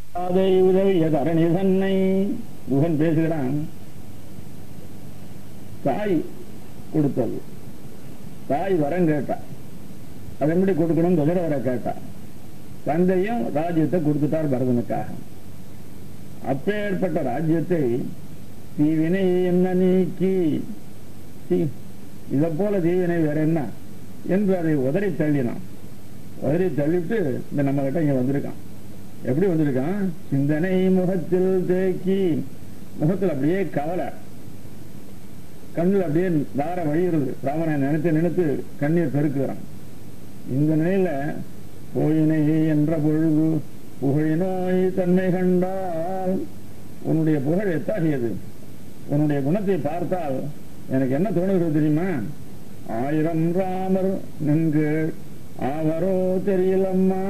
அதை உதவிய தரணி தன்னை குகன் பேசுகிறான் தாய் கொடுத்தது தாய் வரம் கேட்டா அதை எப்படி கொடுக்கணும் தசரவரை கேட்டா தந்தையும் ராஜ்யத்தை கொடுத்துட்டார் பரதனுக்காக அப்பேற்பட்ட ராஜ்யத்தை தீவினை என்ன நீக்கி தீ- இதை போல தீவினை வேற என்ன என்று அதை உதறி தள்ளினான் உதறி தள்ளிட்டு இந்த நம்ம கிட்ட இங்க வந்திருக்கான் எப்படி வந்திருக்கான் சிந்தனை முகத்தில் தேக்கி முகத்தில் அப்படியே கவலை கண்ணில் அப்படியே தார வழியுறது ராமனை நினைத்து நினைத்து கண்ணீர் பெருக்குகிறான் இந்த நிலையில போயினை என்ற பொழுது புகழினோய் தன்மை கண்டால் உன்னுடைய புகழ் எத்தாகியது உன்னுடைய குணத்தை பார்த்தால் எனக்கு என்ன தோணுகிறது தெரியுமா ஆயிரம் ராமர் நின்று அவரோ தெரியலம்மா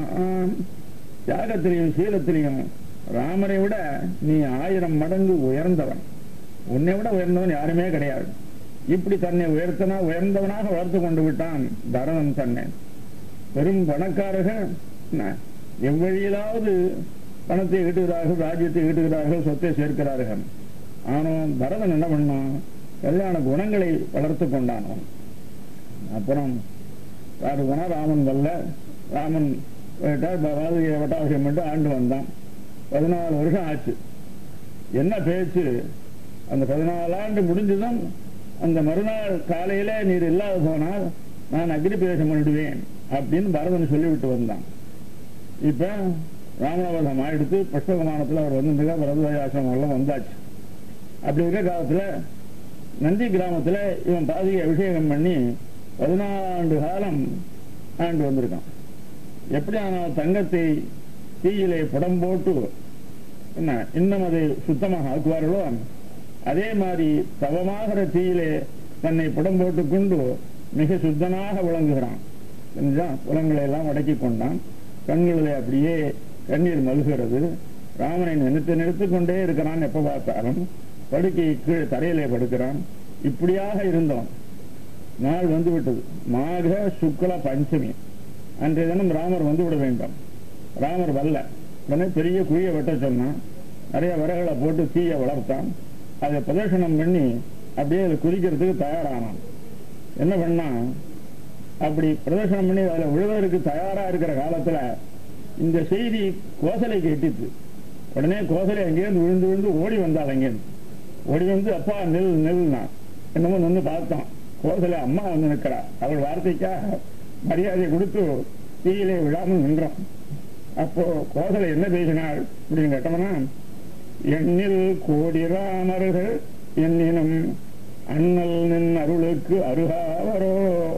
தியாகத்திலையும் சீலத்திலையும் ராமரை விட நீ ஆயிரம் மடங்கு உயர்ந்தவன் உன்னை விட உயர்ந்தவன் யாருமே கிடையாது இப்படி தன்னை உயர்த்தனா உயர்ந்தவனாக வளர்த்து கொண்டு விட்டான் பரதன் தன்னை பெரும் பணக்காரர்கள் என்ன, எவ்வழியிலாவது பணத்தை ஈட்டுகிறார்கள் ராஜ்யத்தை ஈட்டுகிறார்கள் சொத்தை சேர்க்கிறார்கள் ஆனால் பரதன் என்ன பண்ணான் கல்யாண குணங்களை வளர்த்து கொண்டான் அவன். அப்புறம் யாரு போனா ராமன் வல்ல ராமன் போயிட்டார் பாரதிய வட்டாபிஷேகம் பண்ணிட்டு ஆண்டு வந்தான் பதினாலு வருஷம் ஆச்சு என்ன பேச்சு அந்த பதினாலு ஆண்டு முடிஞ்சதும் அந்த மறுநாள் காலையில நீர் இல்லாத போனால் நான் அக்னி பிரவேசம் பண்ணிடுவேன் அப்படின்னு பரதன் சொல்லிவிட்டு வந்தான் இப்ப ராமநாதம் ஆயிடுத்து புஷ்பகமானத்துல அவர் வந்து பரதயாசம் எல்லாம் வந்தாச்சு அப்படி இருக்க காலத்துல நந்தி கிராமத்துல இவன் பாதியை அபிஷேகம் பண்ணி பதினாலாண்டு காலம் ஆண்டு வந்திருக்கான் எப்படி ஆனால் தங்கத்தை தீயிலே புடம் போட்டு என்ன இன்னும் அதை சுத்தமாக ஆக்குவார்களோ அதே மாதிரி தவமாகிற தீயிலே தன்னை புடம் போட்டுக் கொண்டு மிக சுத்தமாக விளங்குகிறான் தெரிஞ்சா புலங்களை எல்லாம் அடக்கி கொண்டான் கண்களிலே அப்படியே கண்ணீர் மல்கிறது ராமனை நினைத்து நினைத்து கொண்டே இருக்கிறான் எப்ப பார்த்தாலும் படுக்கை கீழே தரையிலே படுக்கிறான் இப்படியாக இருந்தவன் நாள் வந்து விட்டது மாக சுக்ல பஞ்சமி அன்றைய தினம் ராமர் வந்து விட வேண்டும் ராமர் வரல உடனே பெரிய குழியை வெட்ட சொன்னான் நிறைய விறகுகளை போட்டு தீயை வளர்த்தான் அதை பிரதர்ஷனம் பண்ணி அப்படியே அதை குதிக்கிறதுக்கு தயாரானான் என்ன பண்ணான் அப்படி பிரதர்ஷனம் பண்ணி அதில் விழுவதற்கு தயாரா இருக்கிற காலத்துல இந்த செய்தி கோசலைக்கு எட்டித்து உடனே கோசலை அங்கேயிருந்து விழுந்து விழுந்து ஓடி வந்தாள் அங்கேருந்து ஓடி வந்து அப்பா நெல் நெல்னா என்னமோ நின்று பார்த்தான் கோசலை அம்மா வந்து நிற்கிறா அவள் வார்த்தைக்காக மரியாதை கொடுத்து தீயிலே விழாமல் நின்றான் அப்போ கோசலை என்ன பேசினாள் அப்படின்னு கேட்டோம்னா எண்ணில் கோடி ராமர்கள் என்னினும் அண்ணல் நின் அருளுக்கு அருகாவரோ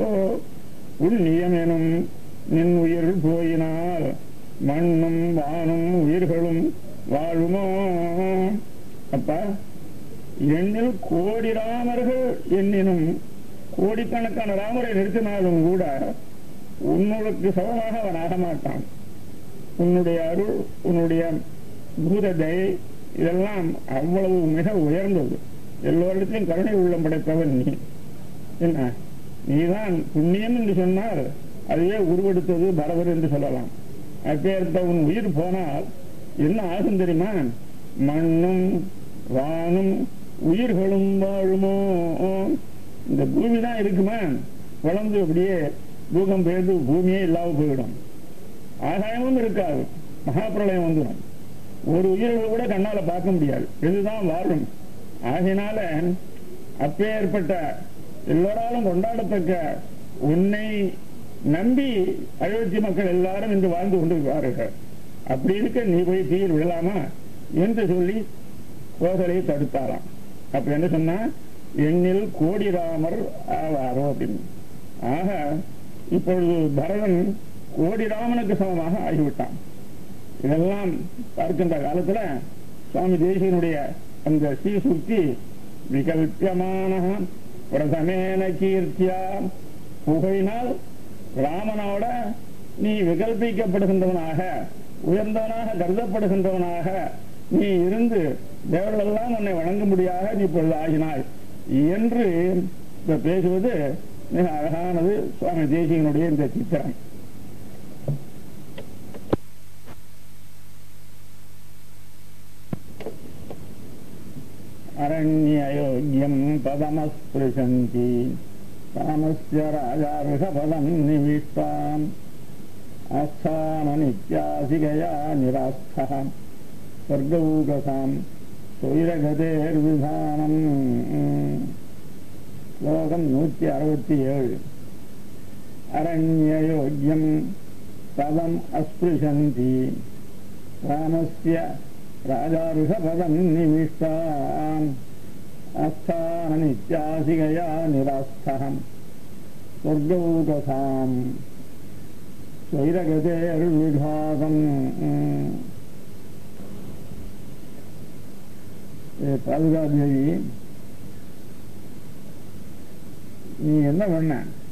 உன்னியமெனும் நின் உயிர் போயினால் மண்ணும் வானும் உயிர்களும் வாழுமோ அப்பா எண்ணில் கோடி ராமர்கள் என்னினும் கோடிக்கணக்கான ராமரை நிறுத்தினாலும் கூட உன்னுடைய சமமாக அவன் ஆக மாட்டான் உன்னுடைய அருள் உன்னுடைய பூத தயை இதெல்லாம் அவ்வளவு மிக உயர்ந்தது எல்லோரிடத்திலும் கருணை உள்ளம் படைத்தவன் நீ என்ன நீதான் புண்ணியம் என்று சொன்னால் அதுவே உருவெடுத்தது பரவர் என்று சொல்லலாம் அப்பேற்பட்ட உன் உயிர் போனால் என்ன ஆகும் தெரியுமா மண்ணும் வானும் உயிர்களும் வாழுமோ இந்த பூமி தான் இருக்குமா வளர்ந்து அப்படியே பூகம் பெய்து பூமியே இல்லாம போயிடும் ஆகாயமும் இருக்காது மகாபிரளயம் வந்துடும் ஒரு உயிர்கள் கூட கண்ணால பார்க்க முடியாது இதுதான் வாழும் ஆகையினால அப்பேற்பட்ட எல்லோராலும் கொண்டாடத்தக்க உன்னை நம்பி அயோத்தி மக்கள் எல்லாரும் இன்று வாழ்ந்து கொண்டிருக்கிறார்கள் அப்படி இருக்க நீ போய் தீயில் விழலாமா என்று சொல்லி கோசலை தடுத்தாராம் அப்ப என்ன சொன்னா எண்ணில் கோடி ராமர் ஆவாரோ அப்படின்னு ஆக இப்பொழுது பரதன் கோடி ராமனுக்கு சமமாக ஆகிவிட்டான் இதெல்லாம் பார்க்கின்ற காலத்துல சுவாமி தேசியனுடைய அந்த சீசுக்தி விகல்பியமான பிரதமேன கீர்த்தியா புகையினால் ராமனோட நீ விகல்பிக்கப்படுகின்றவனாக உயர்ந்தவனாக கருதப்படுகின்றவனாக நீ இருந்து தேவர்களெல்லாம் உன்னை வணங்கும்படியாக நீ இப்பொழுது ஆகினாய் என்று இப்ப பேசுவது மிக அழகானது சுவாமி தேசிகனுடைய இந்த சித்திரம் அரண்யயோக்கியம் பதமஸ்பிருஷந்தி ராமஸ்ய ராஜாருஷபதம் நிவிஷ்டாம் ஆஸ்தானநித்யாசிகயா நிராஸ்தः ஸ்வர்கௌகசாம் சொயிரகதேர்விதானம் ஸ்லோகம் நூற்றி அறுபத்தி ஏழு அரண்யயோக்கியம் பதம் அஸ்பிருஷந்தி ராமஸ்ய ராஜாருஷபதம் நிவிஷ்டாம் ஆஸ்தானநித்யாசிகயா நிராஸ்தகம் சொர்கௌகசாம் ஸ்வைரகதேர்விகாதம் பாதுகாதேவி நீ என்ன பண்ண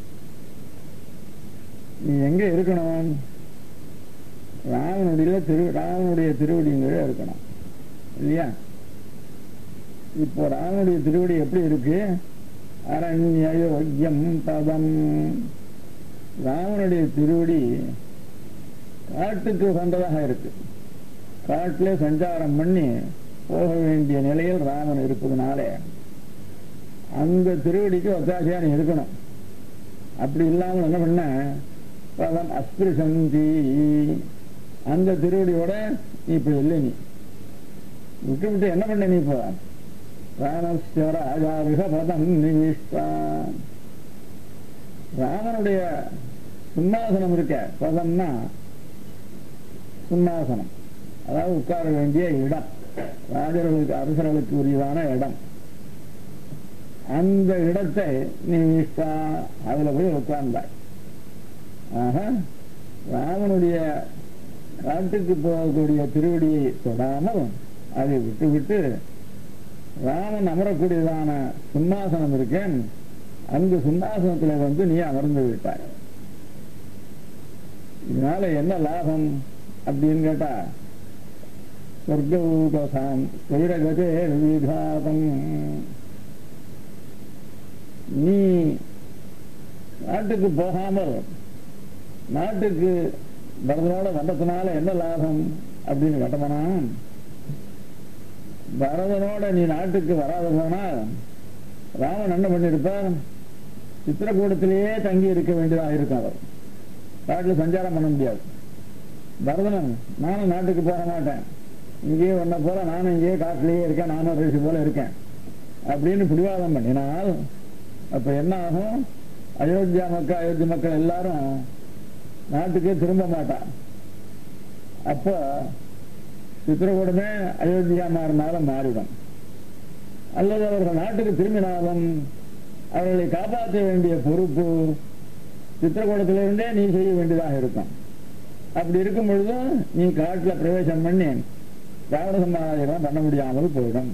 நீ எங்க இருக்கணும் ராவனுடைய திரு ராவனுடைய திருவடிங்கிற இருக்கணும் இல்லையா இப்போ ராவனுடைய திருவடி எப்படி இருக்கு அரண்யோக்கியம் பதம் ராவனுடைய திருவடி காட்டுக்கு வந்ததாக இருக்கு காட்டிலே சஞ்சாரம் பண்ணி போக வேண்டிய நிலையில் ராமன் இருப்பதனால அந்த திருவடிக்கு ஒத்தாசையா நீ இருக்கணும் அப்படி இல்லாமல் என்ன பண்ண பதம் அஸ்பிருசந்தி அந்த திருவடியோட நீ இப்ப இல்லை நீ விட்டு விட்டு என்ன பண்ண நீ இப்போ ராமஸ்வர ராஜாருக பதம் நிவிஷ்டான் ராமனுடைய சிம்மாசனம் இருக்க பதம்னா சிம்மாசனம் அதாவது உட்கார வேண்டிய இடம் ராஜர்களுக்கு அரசர்களுக்கு உரியதான இடம் அந்த இடத்தை நீ இஷ்டா அதுல போய் உட்கார்ந்தாய் ஆக ராமனுடைய காட்டுக்கு போகக்கூடிய திருவடியை தொடாமல் அதை விட்டு விட்டு ராமன் அமரக்கூடியதான சிம்மாசனம் இருக்கேன் அந்த சிம்மாசனத்துல வந்து நீ அமர்ந்து விட்டாய் இதனால என்ன லாபம் அப்படின்னு கேட்டா சொர்க்கூகசாம் வைரகதே விகாதம் நீ நாட்டுக்கு போகாமல் நாட்டுக்கு பரதனோட வந்ததுனால என்ன லாபம் அப்படின்னு கேட்டோம்னா பரதனோட நீ நாட்டுக்கு வராத போனால் ராமன் என்ன பண்ணிருப்பார் சித்திரக்கூடத்திலேயே தங்கி இருக்க வேண்டியதாக இருக்கும் அவர் காட்டில் சஞ்சாரம் பண்ண முடியாது பரதனன் நானும் நாட்டுக்கு போக மாட்டேன் இங்கேயே ஒன்ன போல நானும் இங்கேயே காட்டிலேயே இருக்கேன் நானும் ரிஷி போல இருக்கேன் அப்படின்னு பிடிவாதம் பண்ணினால் அப்ப என்ன ஆகும் அயோத்தியா மக்கள் அயோத்தி மக்கள் எல்லாரும் நாட்டுக்கே திரும்ப மாட்டான் அப்போ சித்திரகூடமே அயோத்தியா மாறினாலும் மாறிடும் அல்லது அவர்கள் நாட்டுக்கு திரும்பினாலும் அவர்களை காப்பாற்ற வேண்டிய பொறுப்பு சித்திரகூடத்திலிருந்தே நீ செய்ய வேண்டியதாக இருக்கும் அப்படி இருக்கும் பொழுது நீ காட்டில் பிரவேசம் பண்ணி ராவண சமாதானம் பண்ண முடியாமல் போயிடும்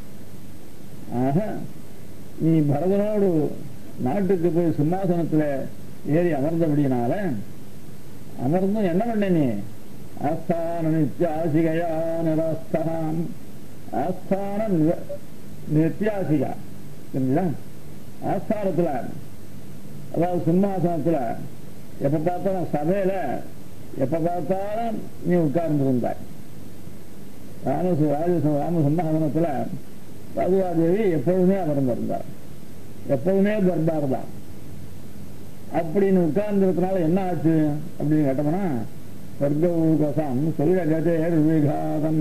ஆக நீ பரதனோடு நாட்டுக்கு போய் சிம்மாசனத்துல ஏறி அமர்ந்தபடியினால அமர்ந்தும் என்ன பண்ண நீ ஆஸ்தான நித்தியாசிகையா நிராஸ்தான் ஆஸ்தான நிர- நித்தியாசிகா சரிங்களா ஆஸ்தானத்துல அதாவது சிம்மாசனத்துல எப்ப பார்த்தாலும் சபையில எப்ப பார்த்தாலும் நீ உட்கார்ந்திருந்தாய் ராம ராஜ ராம சிம்மாசனத்துல பதுவாதேவி எப்பொழுதுமே அமர்ந்திருந்தார் எப்பொழுதுமே தர்பார் தான் அப்படின்னு உட்கார்ந்ததுனால என்ன ஆச்சு அப்படின்னு கேட்டோம்னா சொர்க்கசாம் சொல்கதேர் விகாதம்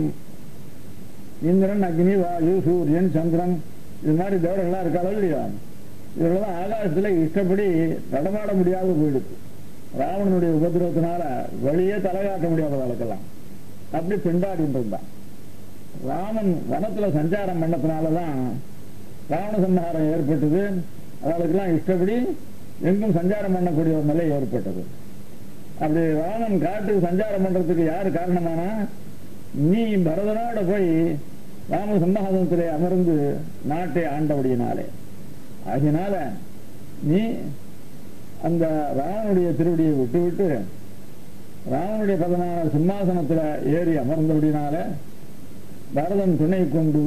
இந்திரன் அக்னி வாயு சூரியன் சந்திரன் இது மாதிரி தேவர்கள்லாம் இருக்காளோ இல்லையா இவர்கள்லாம் ஆகாசத்துல இஷ்டப்படி நடமாட முடியாத போயிடுச்சு ராவணனுடைய உபதிரவத்தினால வழியே தலை காட்ட முடியாத வழக்கெல்லாம் அப்படி பிண்டாடிட்டு இருந்தான் ராமன் வனத்துல சஞ்சாரம் பண்ணதுனாலதான் ராவண சம்ஹாரம் ஏற்பட்டது அவளுக்கெல்லாம் இஷ்டப்படி எங்கும் சஞ்சாரம் பண்ணக்கூடிய ஒரு நிலை ஏற்பட்டது அப்படி ராமன் காட்டுக்கு சஞ்சாரம் பண்றதுக்கு யாரு காரணமானா நீ பரதனோட போய் ராம சம்ஹாசனத்திலே அமர்ந்து நாட்டை ஆண்டபடியினாலே அதனால நீ அந்த ராமனுடைய திருவடியை விட்டு விட்டு ராமனுடைய பதனான சிம்மாசனத்துல ஏறி அமர்ந்தபடினால பரதன் துணை கொண்டு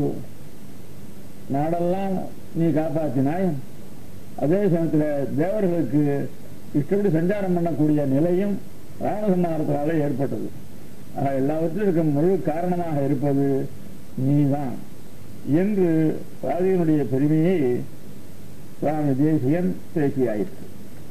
நாடெல்லாம் நீ காப்பாற்றினாய் அதே சமயத்துல தேவர்களுக்கு இஷ்டப்படி சஞ்சாரம் பண்ணக்கூடிய நிலையும் ராமசம்மாரத்தினால ஏற்பட்டது ஆக எல்லாவற்றிற்கும் முழு காரணமாக இருப்பது நீதான் என்று பாதியினுடைய பெருமையை சுவாமி தேசியன் பேசியாயிற்று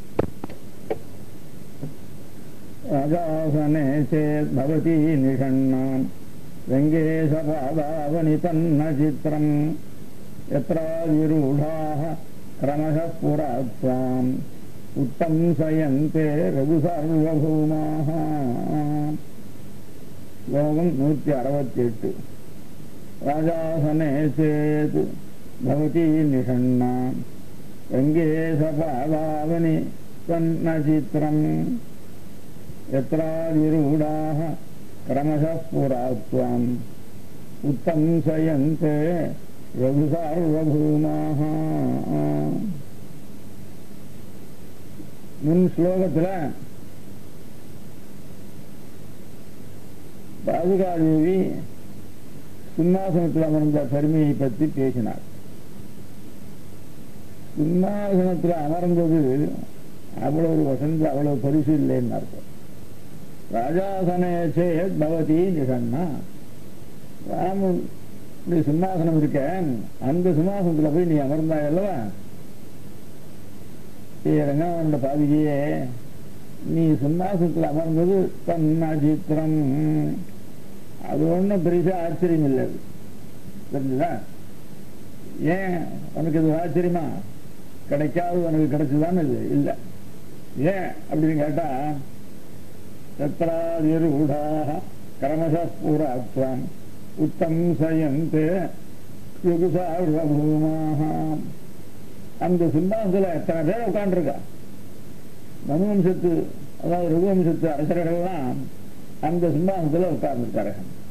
அகாசனே சேத் பவதி நிஷண்ணான் வெங்கேசபாதாவனி தன்ன சித்திரம் यत्राविरूढाः क्रमशः पुरा त्वाम् उत्तंसयन्ते रघुसार्वभौमाः ஸ்லோகம் நூற்றி அறுபத்தி எட்டு ராஜாசனே சேத் பவதி நிஷண்ணா வெங்கேசபாதாவனி தன்ன சித்திரம் यत्राविरूढाः क्रमशः पुरा त्वाम् उत्तंसयन्ते ரகுசார்வபூமாக முன் ஸ்லோகத்துல பாதுகாதேவி சிம்மாசனத்தில் அமர்ந்த பெருமையை பற்றி பேசினார் சிம்மாசனத்தில் அமர்ந்தது அவ்வளவு வசந்த அவ்வளவு பரிசு இல்லைன்னு அர்த்தம் ராஜாசனே சேத் பவதி நிகன்னா ராமன் இப்படி சிம்மாசனம் இருக்க அந்த சிம்மாசனத்துல போய் நீ அமர்ந்தாய் அல்லவா ரங்கநாதனோட பாதிகையே நீ சிம்மாசனத்தில் அமர்ந்தது தன்ன சித்திரம் அது ஒன்றும் பெரிய ஆச்சரியம் இல்லை அது தெரிஞ்சுதா ஏன் உனக்கு இது ஆச்சரியமா கிடைக்காது உனக்கு கிடைச்சுதான் இது இல்லை ஏன் அப்படின்னு கேட்டா தத்ராதிரூடாக கரமசூராத்வான் உத்தம்சயந்தே யுகுசார்வபூமாக அந்த சிம்மாசத்துல எத்தனை பேர் உட்காந்துருக்கா மனுவம்சத்து அதாவது ரகுவம்சத்து அரசர்கள்லாம் அந்த சிம்மாசனத்துல உட்கார்ந்துருக்காரு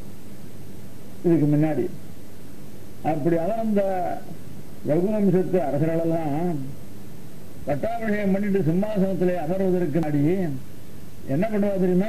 இதுக்கு முன்னாடி அப்படி அமர்ந்த ரகுவம்சத்து அரசர்களெல்லாம் பட்டாபிஷேகம் பண்ணிட்டு சிம்மாசனத்திலே அமர்வதற்கு முன்னாடி என்ன பண்ணுவா தெரியுமா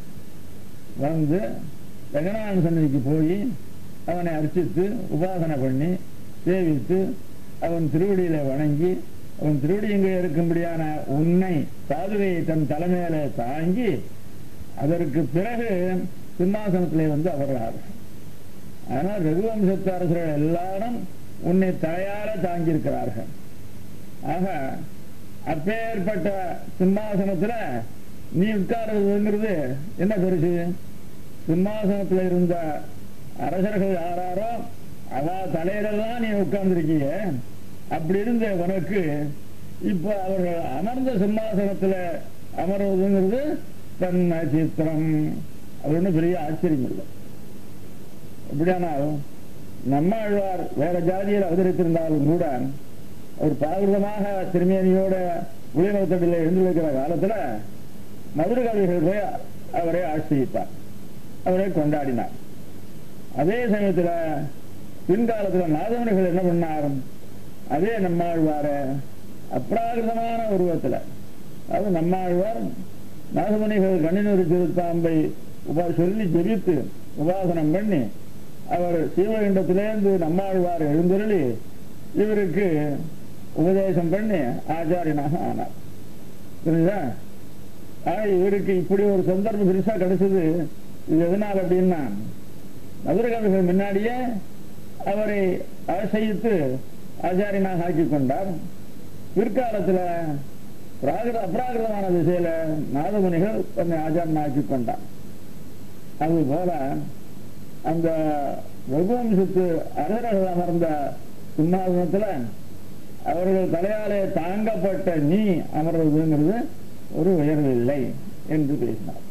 வந்து ரங்கநாதன் சன்னதிக்கு போய் அவனை அர்ச்சித்து உபாசனை பண்ணி சேவித்து அவன் திருவடியில வணங்கி அவன் திருவடி இங்கே இருக்கும்படியான உன்னை சாதுவையை தன் தலைமையில தாங்கி அதற்கு பிறகு சிம்மாசனத்திலே வந்து அமர்கிறார்கள் ஆனால் ரகுவம்சத்து அரசர்கள் எல்லாரும் உன்னை தலையால தாங்கியிருக்கிறார்கள் ஆக அப்பேற்பட்ட சிம்மாசனத்துல நீ உட்காருங்கிறது என்ன பெருசு சிம்மாசனத்தில் இருந்த அரசர்கள் யாராரோ அவ தலையிலெல்லாம் நீ உட்கார்ந்துருக்கீங்க அப்படி இருந்த உனக்கு இப்ப அவர்கள் அமர்ந்த சிம்மாசனத்துல அமர்வதுங்கிறது தன் சித்திரம் அது ஒன்றும் பெரிய ஆச்சரியம் இல்லை எப்படியானாலும் நம்மாழ்வார் வேற ஜாதியில் அவதரித்திருந்தாலும் கூட அவர் பாகிருதமாக திருமேனியோட உளிநோத்தடியில் எழுந்திருக்கிற காலத்துல மதுரை கவிகள் போய் அவரை ஆசிரியித்தார் அவரை கொண்டாடினார் அதே சமயத்துல பின்காலத்துல நாதமணிகள் என்ன பண்ணார் அதே நம்மாழ்வார அப்ராகிருதமான உருவத்துல அது நம்மாழ்வார் நாகமணிகள் கண்ணினூர் திருத்தாம்பை உபா சொல்லி ஜெபித்து உபாசனம் பண்ணி அவர் சீவகண்டத்திலேருந்து நம்மாழ்வார் எழுந்தருளி இவருக்கு உபதேசம் பண்ணி ஆச்சாரியனாக ஆனார் புரியுதா ஆனா இவருக்கு இப்படி ஒரு சந்தர்ப்பம் பெருசா கிடைச்சது இது எதனால் அப்படின்னா மதுரகவிகள் முன்னாடியே அவரை ஆசைத்து ஆச்சாரியனாக ஆக்கி கொண்டார் பிற்காலத்துல பிராகிருத அப்ராகிருதமான திசையில நாதமுனிகள் தன்னை ஆச்சாரன் ஆக்கி கொண்டார் அது போல அந்த ரகுவம்சத்து அரசர்கள் அமர்ந்த சிம்மாசனத்துல அவர்கள் தலையாலே தாங்கப்பட்ட நீ அமர்வதுங்கிறது ஒரு உயர்வில்லை என்று பேசினார்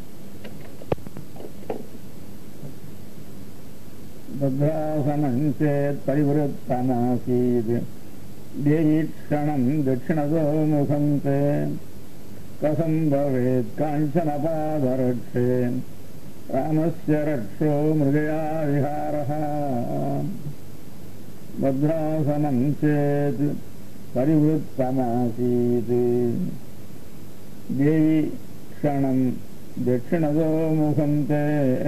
பத்ராசனம் சேத் பரிவருத்தமாசீத் தேவீக்ஷணம் தட்சிணதோ முகம் தே கசம் பவேத் காஞ்சன பாதரட்சே ராமஸ்ய ரட்சோ மிருகயா விஹாரः भद्रासनं चेत् परिवृत्तमासीत् देवी क्षणं दक्षिणतो मुखं ते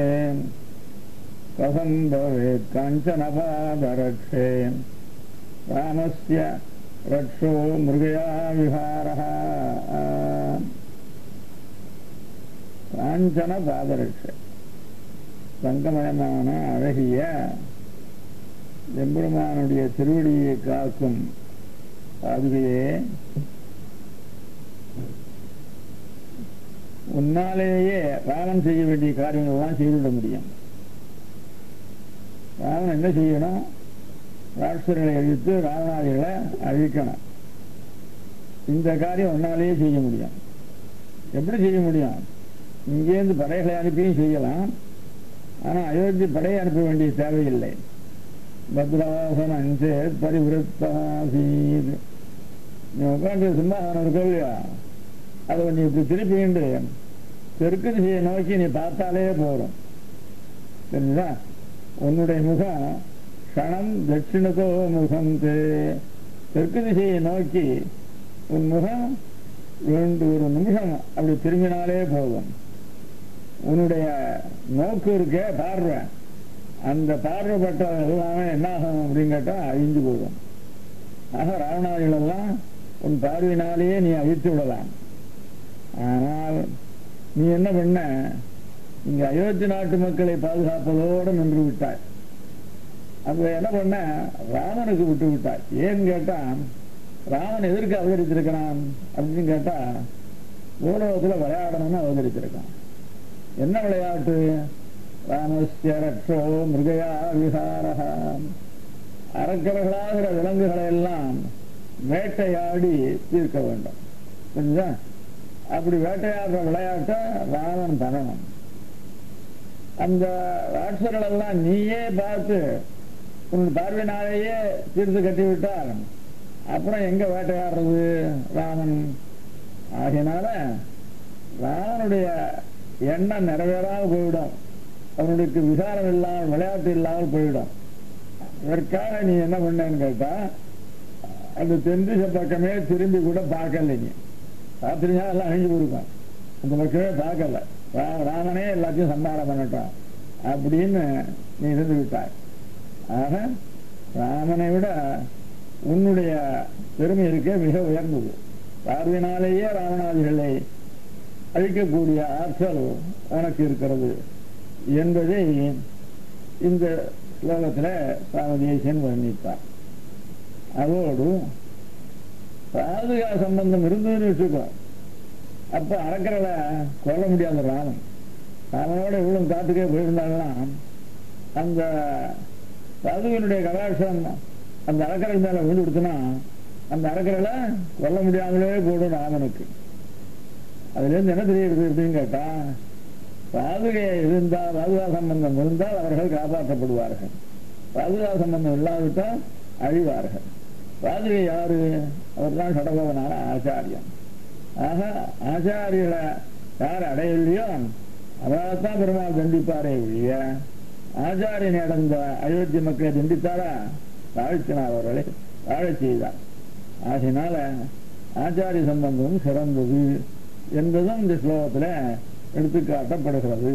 कथं भवेत् काञ्चनपादरक्षे रामस्य रक्षो मृगया विहारः காஞ்சன பாதரட்சை தங்கமயமான அழகிய எம்பெருமானுடைய திருவடியை காக்கும் அதுவே உன்னாலேயே ராமன் செய்ய வேண்டிய காரியங்கள் எல்லாம் செய்துவிட முடியும் ராமன் என்ன செய்யணும் ராட்சர்களை அழித்து ராவணாதிகளை அழிக்கணும் இந்த காரியம் உன்னாலேயே செய்ய முடியும் எப்படி செய்ய முடியும் இங்கேருந்து படைகளை அனுப்பியும் செய்யலாம் ஆனால் அயோத்தி படையை அனுப்ப வேண்டிய தேவையில்லை பத்ராசனம் சேத் பரிவிருத்தாசீத் நீ உட்காந்து சிம்மாசனம் இருக்க இல்லையா அதை கொஞ்சம் இப்படி திருப்பிண்டு தெற்கு திசையை நோக்கி நீ பார்த்தாலே போதும் தெரிஞ்சுதா உன்னுடைய முகம் க்ஷணம் தட்சிணத்தோ முகம் தெற்கு திசையை நோக்கி உன் முகம் ரெண்டு ஒரு நிமிஷம் அப்படி திரும்பினாலே போதும் உன்னுடைய நோக்கு இருக்க பார்வை அந்த பார்வைப்பட்ட எல்லாமே என்ன ஆகும் அப்படின்னு கேட்டா அழிஞ்சு போகும் ஆக ராவணாதிகள் எல்லாம் உன் பார்வையினாலேயே நீ அழித்து விடலாம் ஆனால் நீ என்ன பண்ண இங்க அயோத்தி நாட்டு மக்களை பாதுகாப்பதோடு நின்று விட்டாய் அப்ப என்ன பண்ண ராமனுக்கு விட்டு விட்டாய் ஏன்னு கேட்டா ராமன் எதற்கு அவதரித்திருக்கிறான் அப்படின்னு கேட்டா பூலோகத்துல விளையாடணும்னு அவதரித்திருக்கான் என்ன விளையாட்டு ராமஸ்ய ரக்ஷோ மிருகயா விஹாரஹா அறக்கர்களாகிற விலங்குகளை எல்லாம் வேட்டையாடி தீர்க்க வேண்டும் புரியுதா அப்படி வேட்டையாடுற விளையாட்டை ராமன் பண்ணணும் அந்த ராட்சர்கள் எல்லாம் நீயே பார்த்து உன் பார்வையினாலேயே தீர்த்து கட்டி விட்டால் அப்புறம் எங்க வேட்டையாடுறது ராமன் ஆகினால ராமனுடைய எண்ணம் நிறைவேறாமல் போயிடும் அவனுக்கு விசாரம் இல்லாமல் விளையாட்டு இல்லாமல் போயிடும் இதற்காக நீ என்ன பண்ணேன்னு கேட்டா அந்த தென் திசை பக்கமே திரும்பி கூட பார்க்கல நீ பார்த்துருந்தா எல்லாம் அழிஞ்சு போயிருக்கும் அந்த பக்கமே பார்க்கல ரா- ராமனே எல்லாத்தையும் சம்பாரம் பண்ணட்டான் அப்படின்னு நீ இருந்து விட்டாய் ஆக ராமனை விட உன்னுடைய பெருமை இருக்க மிக உயர்ந்தது பார்வையினாலேயே ராவணாதிகளை அழிக்கக்கூடிய ஆற்றல் உனக்கு இருக்கிறது என்பதை இந்த ஸ்லோகத்தில் சாமதேசன் வர்ணித்தார் அதோடு பாதுகா சம்பந்தம் இருந்ததுன்னு வச்சுக்கோ அப்ப அறக்கறலை கொல்ல முடியாத ராமன் ராமனோட இவ்வளவு காட்டுக்கே போயிருந்தாங்கன்னா அந்த பாதுகனுடைய கலாட்சம் அந்த அறக்கரை மேல விழுந்து கொடுத்தனா அந்த அறக்கரையில கொல்ல முடியாமலே போடும் ராமனுக்கு அதுல இருந்து என்ன தெரியுது அப்படின்னு கேட்டா பாதுகை இருந்தால் பாதுகா சம்பந்தம் இருந்தால் அவர்கள் காப்பாற்றப்படுவார்கள் பாதுகா சம்பந்தம் இல்லாவிட்டால் அழிவார்கள் பாதுகை யாரு அவர் தான் சடகோவனான ஆச்சாரியன் ஆக ஆச்சாரியரை யார் அடையலையோ அவரைத்தான் பெருமாள் தண்டிப்பாரே ஒழிய ஆச்சாரியன் அடைந்த அயோத்தி மக்களை தண்டித்தாரா வாழ்த்தினார் அவர்களை வாழச் செய்தார் ஆகினால ஆச்சாரிய சம்பந்தம் சிறந்தது என்பதும் இந்த ஸ்லோகத்துல எடுத்துக்காட்டப்படுகிறது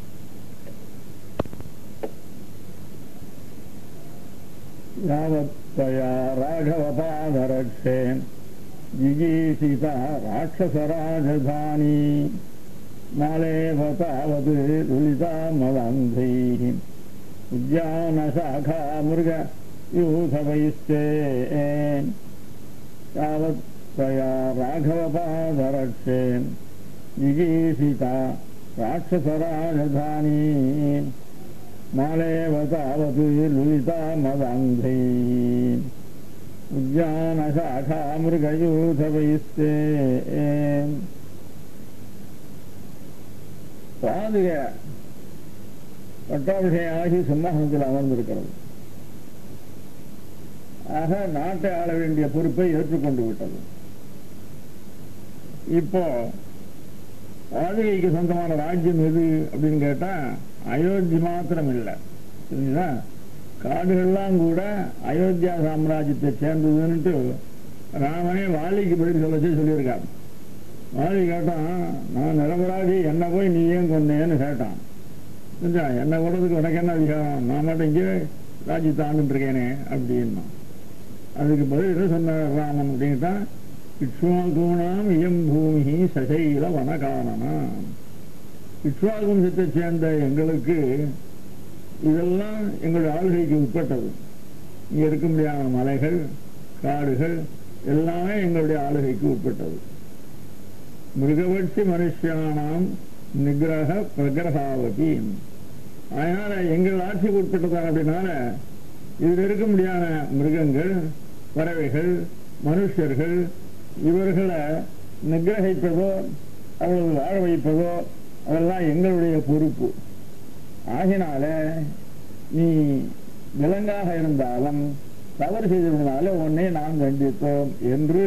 யாவத்தயா ராகவபாதரட்சேன் जिगीषिता राक्षसराजधानी नालेव तावत् लुलितामवान्धैः उद्यानशाखा मृगयूथवैस्ते तावत् त्वया राघवपादरक्षेन् जिगीषिता राक्षसराजधानी नालेव तावत् लुलितामवान्धैः उद्यानशाखा मृगयूथवैस्ते பாதுக பட்டாபிஷேகமாகி சிம்மாசனத்தில் அமர்ந்திருக்கிறது ஆக நாட்டை ஆள வேண்டிய பொறுப்பை ஏற்றுக்கொண்டு விட்டது இப்போ பாதுகைக்கு சொந்தமான ராஜ்யம் எது அப்படின்னு கேட்டா அயோத்தி மாத்திரம் இல்லை புரியுதா காடுகள்லாம் கூட அயோத்தியா சாம்ராஜ்யத்தை சேர்ந்ததுன்னுட்டு ராமனே வாலிக்கு பதில் சொல்லச்சு சொல்லியிருக்காரு வாலி கேட்டான் நான் நிரபராதி என்ன போய் நீ ஏன் கொண்டேன்னு கேட்டான் புரிஞ்சா என்ன கொண்டதுக்கு உனக்கு என்ன அதிகாரம் நான் மட்டும் இங்கே ராஜ்யத்தை ஆண்டுட்டு இருக்கேனே அப்படின்னா அதுக்கு பதில் என்ன சொன்னார் ராமன் அப்படின்ட்டா இக்ஷ்வாகுணாம் இயம் பூமி சசைல வனகானனா இக்ஷ்வாகும்சத்தை சேர்ந்த எங்களுக்கு இதெல்லாம் எங்களுடைய ஆளுகைக்கு உட்பட்டது இங்க இருக்க முடியாத மலைகள் காடுகள் எல்லாமே எங்களுடைய ஆளுகைக்கு உட்பட்டது மிருகவட்சி மனுஷியானாம் நிகிரக பிரகிரகாவதி அதனால எங்கள் ஆட்சிக்கு உட்பட்டதான் அப்படின்னால இதில் இருக்க முடியாத மிருகங்கள் பறவைகள் மனுஷர்கள் இவர்களை நிகிரகிப்பதோ அவர்கள் வாழ வைப்பதோ அதெல்லாம் எங்களுடைய பொறுப்பு ஆகினால நீ விலங்காக இருந்தாலும் தவறு செய்திருந்தால உன்னை நாம் கண்டித்தோம் என்று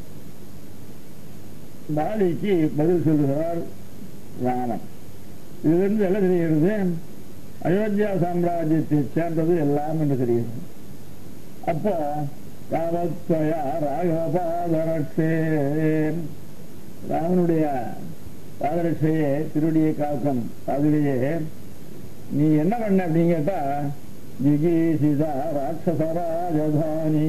பாலிக்கு பதில் சொல்லுகிறார் ராமன் இதிலிருந்து என்ன தெரிகிறது அயோத்தியா சாம்ராஜ்யத்தை சேர்ந்தது எல்லாம் என்று தெரிகிறது அப்போ ராமத்வயா ராகபாதரட்சே ராமனுடைய பாதரட்சையே திருடியை காக்கும் அதிலேயே நீ என்ன பண்ண அப்படின்னு கேட்டா ஜிகீசிதா ராட்சச ராஜதானி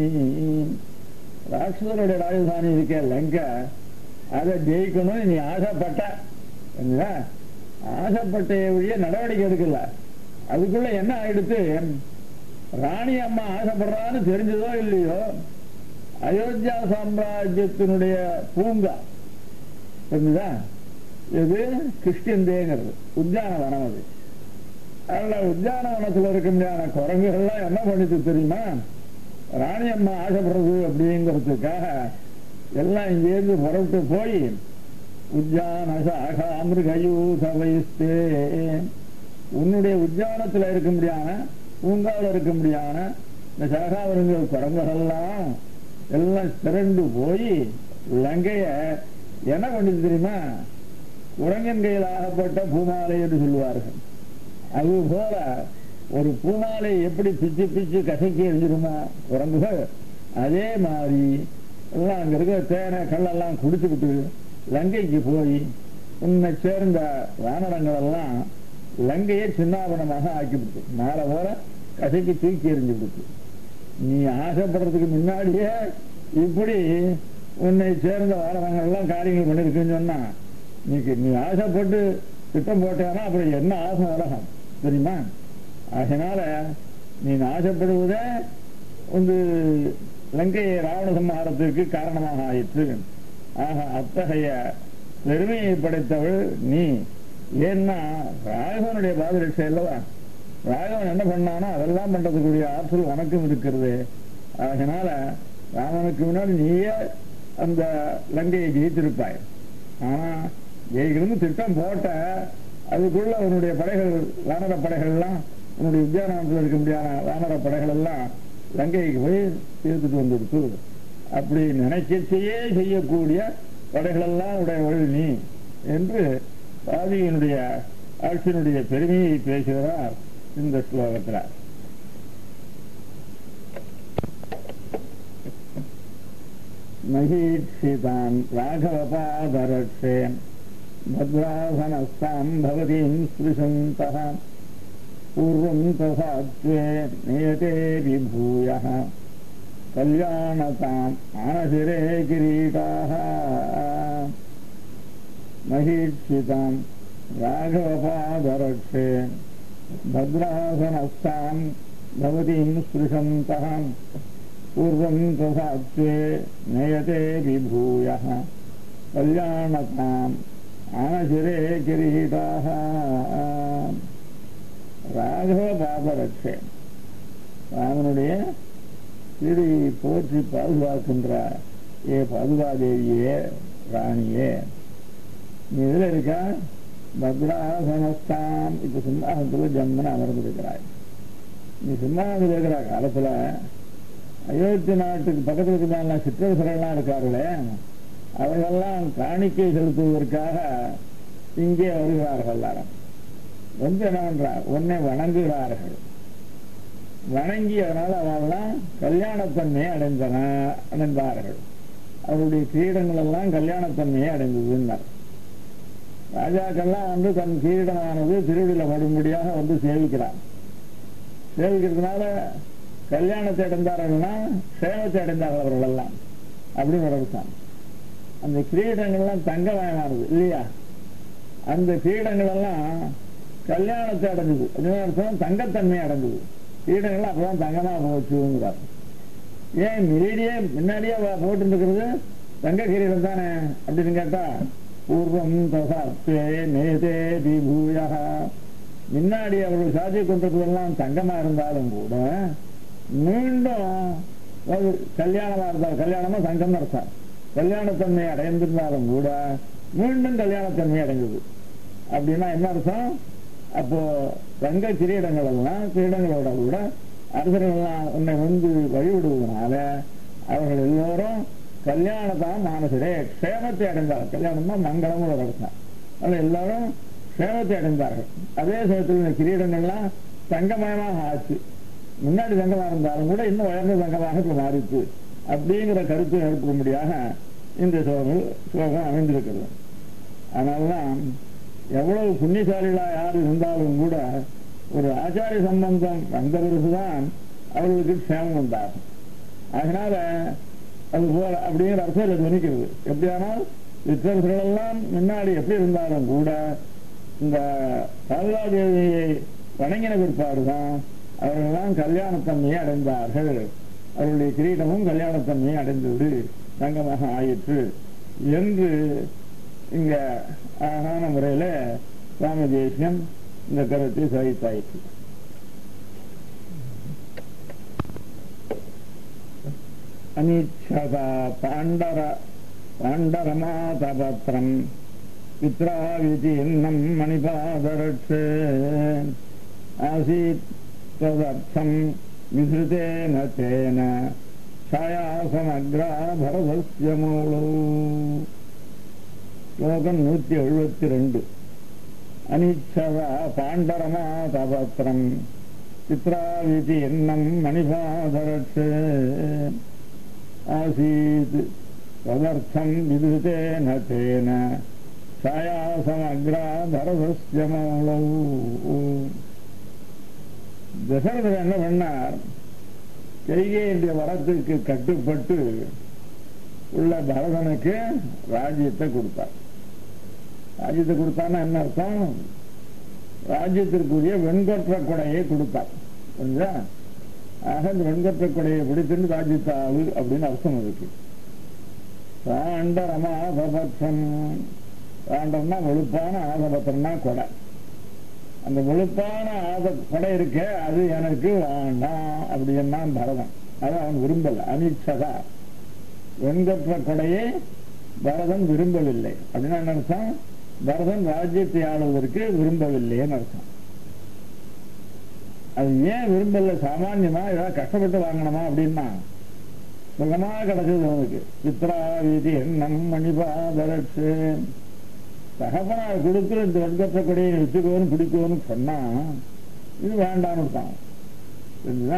ராட்சசருடைய ராஜதானி இருக்க லங்கா அதை ஜெயிக்கணும் நீ ஆசைப்பட்ட என்ன ஆசைப்பட்ட வழிய நடவடிக்கை எடுக்கல அதுக்குள்ள என்ன ஆயிடுத்து ராணி அம்மா ஆசைப்படுறான்னு தெரிஞ்சதோ இல்லையோ அயோத்தியா சாம்ராஜ்யத்தினுடைய பூங்கா தெரிஞ்சுதா இது கிறிஸ்டியந்தேங்கிறது உத்தியானவனம் அது அதில் உத்தியானவனத்தில் இருக்க முடியாத குரங்குகள்லாம் என்ன பண்ணிட்டு தெரியுமா ராணி அம்மா ஆசைப்படுறது அப்படிங்கிறதுக்காக எல்லாம் இங்கேருந்து புறப்பட்டு போய் உத்தியான சாகா மிருகயூத வைஸ்தே உன்னுடைய உத்தியானத்தில் இருக்க முடியாத பூங்காவில் இருக்க முடியாத இந்த சாகாவிருங்க குரங்குகள்லாம் எல்லாம் திரண்டு போய் லங்கைய என்ன பண்ணிட்டு தெரியுமா குரங்கன் கையில் ஆகப்பட்ட பூமாலை என்று சொல்லுவார்கள் அது போல ஒரு பூமாலை எப்படி பிச்சு பிச்சு கசக்கி எரிஞ்சிருமோ குரங்குகள் அதே மாதிரி எல்லாம் அங்க இருக்கிற தேனை கல்லெல்லாம் குடிச்சுக்கிட்டு லங்கைக்கு போய் உன்னை சேர்ந்த வானரங்கள் எல்லாம் லங்கையை சின்னாபனமாக ஆக்கிவிட்டு மேலே போல கசைக்கு தூக்கி எறிஞ்சு விடுத்து நீ ஆசைப்படுறதுக்கு முன்னாடியே இப்படி உன்னை சேர்ந்த வானரங்கள் எல்லாம் காரியங்கள் பண்ணிருக்குன்னு சொன்னா நீ நீ ஆசைப்பட்டு திட்டம் போட்டேன்னா அப்புறம் என்ன ஆகும் உலகம் தெரியுமா அதனால நீ ஆசைப்படுவதே வந்து லங்கையை ராவண சம்ஹாரத்திற்கு காரணமாக ஆயிற்று ஆக அத்தகைய பெருமையை படைத்தவள் நீ ஏன்னா ராகவனுடைய பாதரட்சை அல்லவா ராகவன் என்ன பண்ணானோ அதெல்லாம் பண்றதுக்குரிய ஆற்றல் உனக்கும் இருக்கிறது அதனால ராமனுக்கு முன்னாடி நீயே அந்த லங்கையை ஜெயித்திருப்பாய் ஆனா ஜெயிக்கணும்னு திட்டம் போட்ட அதுக்குள்ள உன்னுடைய படைகள் வானர படைகள் எல்லாம் உன்னுடைய உத்தியானத்தில் இருக்க முடியாத வானர படைகள் எல்லாம் லங்கைக்கு போய் தீர்த்துட்டு வந்துடுத்து அப்படி நினைக்கச்சையே செய்யக்கூடிய படைகளெல்லாம் உடையவள் நீ என்று பாதியினுடைய ஆட்சியினுடைய பெருமையை பேசுகிறார் இந்த ஸ்லோகத்தில் மகீட்சிதான் ராகவபாதரட்சேன் भद्रासनस्ताम् भवतीम् स्पृशन्तः पूर्वम् तथा त्वे नियते विभूयः कल्याणताम् आनशिरे किरीटाः महीक्षिताम् राघवपादरक्षे भद्रासनस्ताम् भवतीम् स्पृशन्तः पूर्वम् तथा त्वे नयते विभूयः कल्याणताम् ஆனசிரே கிரீடாக ராகவ பாபரட்சே ராமனுடைய திரு போற்றி பாதுகாக்கின்ற ஏ பாதுகாதேவியே ராணியே நீ இதில் இருக்க பத்ராசனஸ்தாம் இப்ப சிம்மாசனத்தில் ஜம்மன் அமர்ந்திருக்கிறாய் நீ சிம்மாசனத்தில் இருக்கிற காலத்துல அயோத்தி நாட்டுக்கு பக்கத்தில் இருக்கிற சிற்றரசர்கள்லாம் இருக்கார்களே அவர்களெல்லாம் காணிக்கை செலுத்துவதற்காக இங்கே வருகிறார்கள் எல்லாரும் வந்து என்ன பண்றார் உன்னை வணங்குகிறார்கள் வணங்கி அதனால அவெல்லாம் கல்யாணத்தன்மையை அடைந்தன அடைந்தார்கள் அவருடைய கிரீடங்கள் எல்லாம் கல்யாணத்தன்மையை அடைந்ததுன்னார் ராஜாக்கள்லாம் வந்து தன் கிரீடமானது திருவிழில படும்படியாக வந்து சேவிக்கிறார் சேவிக்கிறதுனால கல்யாணத்தை அடைந்தார்கள்னா சேவத்தை அடைந்தார்கள் அவர்கள் எல்லாம் அப்படின்னு ஒரு அர்த்தம் அந்த கிரீடங்கள்லாம் தங்கமயமானது இல்லையா அந்த கிரீடங்கள் எல்லாம் கல்யாணத்தை அடைஞ்சது அப்படின்னு அர்த்தம் தங்கத்தன்மை அடைஞ்சது கிரீடங்கள்லாம் அப்பதான் தங்கமா போச்சுங்கிறார் ஏன் மிரீடியே முன்னாடியே போட்டு இருக்கிறது தங்க கிரீடம் தானே அப்படின்னு கேட்டா பூர்வம் தசாப்தே நேதே விபூயா முன்னாடி அவர்கள் சாதி கொண்டிருப்பதெல்லாம் தங்கமா இருந்தாலும் கூட மீண்டும் அது கல்யாணமா இருந்தால் கல்யாணமா தங்கம் அர்த்தம் கல்யாணத்தன்மை அடைந்திருந்தாலும் கூட மீண்டும் கல்யாணத்தன்மை அடைந்தது அப்படின்னா என்ன அர்த்தம் அப்போ தங்க கிரீடங்கள் எல்லாம் கிரீடங்களோட கூட அரசர்கள் எல்லாம் உன்னை வந்து வழிவிடுவதனால அவர்கள் எல்லோரும் கல்யாணத்தான் மானசரே க்ஷேமத்தை அடைந்தார் கல்யாணம்னா மங்களம் ஒரு அர்த்தம் அதில் எல்லாரும் க்ஷேமத்தை அடைந்தார்கள் அதே சமயத்தில் இந்த கிரீடங்கள்லாம் தங்கமயமாக ஆச்சு முன்னாடி தங்கமாக இருந்தாலும் கூட இன்னும் உயர்ந்த தங்கமாக இப்போ மாறிச்சு அப்படிங்கிற கருத்து ஏற்படும்படியாக இந்த சோகம் சோகம் அமைந்திருக்கிறது அதனால்தான் எவ்வளவு புண்ணியசாலிகளா யார் இருந்தாலும் கூட ஒரு ஆச்சாரிய சம்பந்தம் வந்த பிறகுதான் அவர்களுக்கு க்ஷேமம் உண்டாகும் அதனால அது போல அப்படிங்கிற அர்த்தம் துணிக்கிறது எப்படியானால் சிற்றர்கள் எல்லாம் முன்னாடி எப்படி இருந்தாலும் கூட இந்த பாதுகாதேவியை வணங்கின பிற்பாடுதான் அவர்களெல்லாம் கல்யாணத்தன்மையை அடைந்தார்கள் அவருடைய கிரீடமும் கல்யாணத்தன்மையை அடைந்தது தங்கமாக ஆயிற்று என்று இங்க அழகான முறையில சுவாமி தேசியம் இந்த கருத்தை சாதித்தாயிற்று அனிச்சதா பாண்டர பாண்டரமாதபத்திரம் பித்ராவிதீர்ணம் மணிபாதரட்சே ஆசீத் ததர்த்தம் விசிருதேன தேன ಛಾಯಾಸಮಗ್ರ ಭರತಸ್ಯ ಮೂಳು ஸ்லோகம் நூத்தி எழுபத்தி ரெண்டு அனிச்சவ பாண்டரமாதபத்திரம் சித்ராவிதி எண்ணம் மணிபாதரட்சே ஆசீத் ததர்த்தம் விதுதேன தேன ಛಾಯಾಸಮಗ್ರ பரதஸ்ய மூலௌ தசரதர் என்ன பண்ணார் கைகேயுடைய வரத்துக்கு கட்டுப்பட்டு உள்ள பரதனுக்கு ராஜ்யத்தை கொடுத்தார் ராஜ்யத்தை கொடுத்தான்னா என்ன அர்த்தம் ராஜ்யத்திற்குரிய வெண்கொற்ற கொடையை கொடுத்தார் புரிஞ்சா ஆக இந்த வெண்கொற்ற கொடையை பிடித்துன்னு ராஜ்யத்தாவு அப்படின்னு அர்த்தம் இருக்கு பாண்டரமா ஆதபத்திரம் பாண்டம்னா வெளுப்பான ஆதபத்திரம்னா கொடை அந்த வெளுப்பான ஆத கொடை இருக்க அது எனக்கு வேண்டாம் அப்படின்னா பரதன் அது அவன் விரும்பல அனிச்சதா வெண்கற்ற கொடையை பரதன் விரும்பவில்லை அப்படின்னா என்ன அர்த்தம் பரதன் ராஜ்யத்தை ஆளுவதற்கு விரும்பவில்லைன்னு அர்த்தம் அது ஏன் விரும்பல சாமான்யமா ஏதாவது கஷ்டப்பட்டு வாங்கணுமா அப்படின்னா சுகமா கிடைச்சது அவனுக்கு சித்ரா வீதி எண்ணம் மணிபாதரட்சு தகப்பனார் கொடுத்து இந்த வெண்கற்ற கொடையை வச்சுக்கோன்னு பிடிக்கோன்னு சொன்னா இது வேண்டாம்னு தான் புரிஞ்சுதா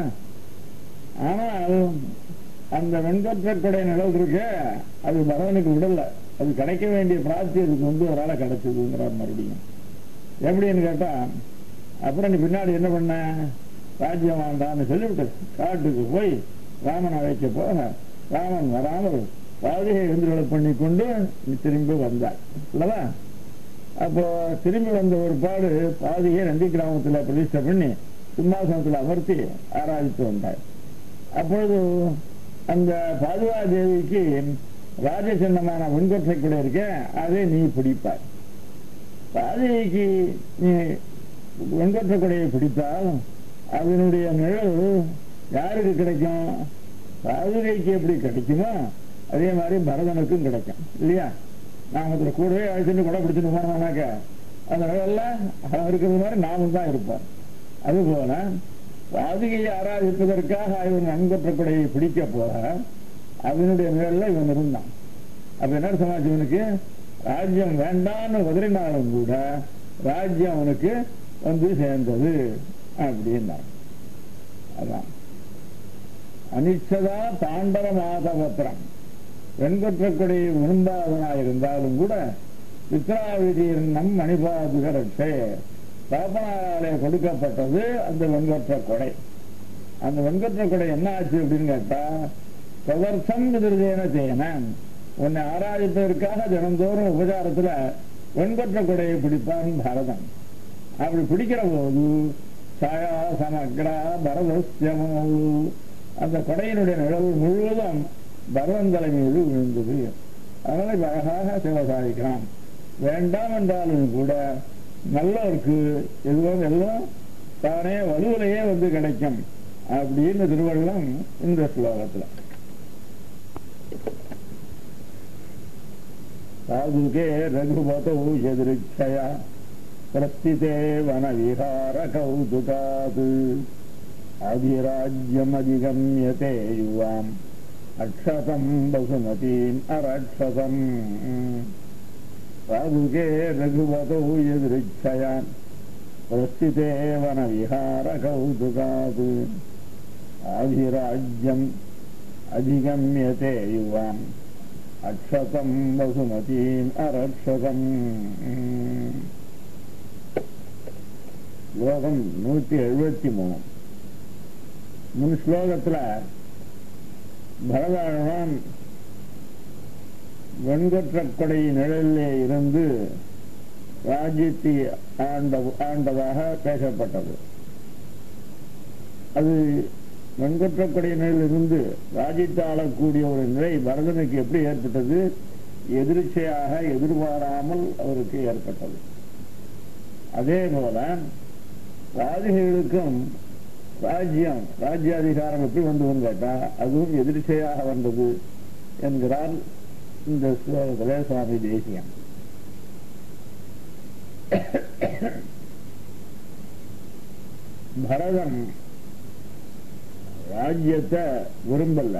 ஆனால் அந்த வெண்கற்ற கொடை நிழல் இருக்கு அது பரவனுக்கு விடல அது கிடைக்க வேண்டிய பிராப்தி அதுக்கு வந்து ஒரு ஆளை கிடைச்சதுங்கிறார் மறுபடியும் எப்படின்னு கேட்டா அப்புறம் நீ பின்னாடி என்ன பண்ண ராஜ்யம் வேண்டாம்னு சொல்லிவிட்டு காட்டுக்கு போய் ராமன் அழைக்க போக ராமன் வராமல் பாதையை எழுந்துகளை பண்ணி கொண்டு நீ திரும்பி வந்தார் இல்லவா அப்போ திரும்பி வந்த ஒரு பாடு பாதையை நந்தி கிராமத்துல பிரதிஷ்டை பண்ணி சிம்மாசனத்தில் அமர்த்தி ஆராதித்து வந்தார் அப்பொழுது அந்த பாதுகா தேவிக்கு ராஜசின்னமான வெண்கொற்றை கூட இருக்க அதை நீ பிடிப்பாய் பாதைக்கு நீ வெண்கொற்ற கொடையை பிடித்தால் அதனுடைய நிழல் யாருக்கு கிடைக்கும் பாதுகைக்கு எப்படி கிடைக்குமோ அதே மாதிரி பரதனுக்கும் கிடைக்கும் இல்லையா நாம இதுல கூடவே அழைச்சிட்டு கூட பிடிச்சிட்டு போனோம்னாக்க அந்த நிழல்ல அவன் இருக்கிறது மாதிரி நாமும் தான் இருப்போம் அதுபோல பாதுகையை ஆராதிப்பதற்காக இவன் நண்பற்ற கொடையை பிடிக்க போற அதனுடைய நிழல்ல இவன் இருந்தான் அப்ப என்ன சமாச்சு இவனுக்கு ராஜ்யம் வேண்டான்னு உதறினாலும் கூட ராஜ்யம் அவனுக்கு வந்து சேர்ந்தது அப்படின்னா அதான் அனிச்சதா தாண்டவ மாதபத்திரம் வெண்கொற்ற கொடையை விரும்பாதவனாய் இருந்தாலும் கூட சித்ராவிதியின் நம் மணிபாதுகரட்சே தகப்பனாராலே கொடுக்கப்பட்டது அந்த வெண்கொற்ற கொடை அந்த வெண்கொற்ற கொடை என்ன ஆச்சு அப்படின்னு கேட்டா பிரதர்சம் எதிர்தேன தேன உன்னை ஆராதிப்பதற்காக தினந்தோறும் உபச்சாரத்துல வெண்கொற்ற கொடையை பிடிப்பான் பரதன் அப்படி பிடிக்கிற போது சாயா சமக்ரா பரதஸ்யமோ அந்த கொடையினுடைய நிழல் முழுவதும் பரதன் தலை மீது விழுந்தது அதனால இப்ப அழகாக சேவை சாதிக்கிறான் வேண்டாம் என்றாலும் கூட நல்லவருக்கு எதுவும் எல்லாம் தானே வலுவிலேயே வந்து கிடைக்கும் அப்படின்னு திருவள்ளம் இந்த ஸ்லோகத்துல சாதுகே ரகுபதௌ எதிரிச்சயா பிரஸ்திதே வனவிஹார கௌதுகாத் அதிராஜ்யமதிகம்யதே யுவாம் அக்ஷதம் பசுமதீம் அரக்ஷதம் சாதுகே ரகுபதௌ எதிரிச்சயா பிரஸ்திதே வனவிஹார கௌதுகாத் ஆதிராஜ்யம் அதிகம்யதே யுவாம் அக்ஷதம் வசுமதீம் அரக்ஷதம் ஸ்லோகம் நூத்தி எழுபத்தி மூணு முன் ஸ்லோகத்துல பரதாழம் வெண்கொற்ற கொடை நிழலிலே இருந்து ராஜ்யத்தை ஆண்ட ஆண்டதாக பேசப்பட்டது அது வெண்கொற்ற கொடையினில் இருந்து ராஜ்யத்தை ஆளக்கூடிய ஒரு நிலை பரதனுக்கு எப்படி ஏற்பட்டது எதிர்ச்சையாக எதிர்பாராமல் அவருக்கு ஏற்பட்டது அதே போல ராஜிகளுக்கும் ராஜ்யம் ராஜ்யாதிகாரம் எப்படி வந்ததுன்னு கேட்டா அதுவும் எதிர்ச்சையாக வந்தது என்கிறார் இந்த ஸ்லோகத்திலே சுவாமி தேசியம் பரதன் ராஜ்யத்தை விரும்பல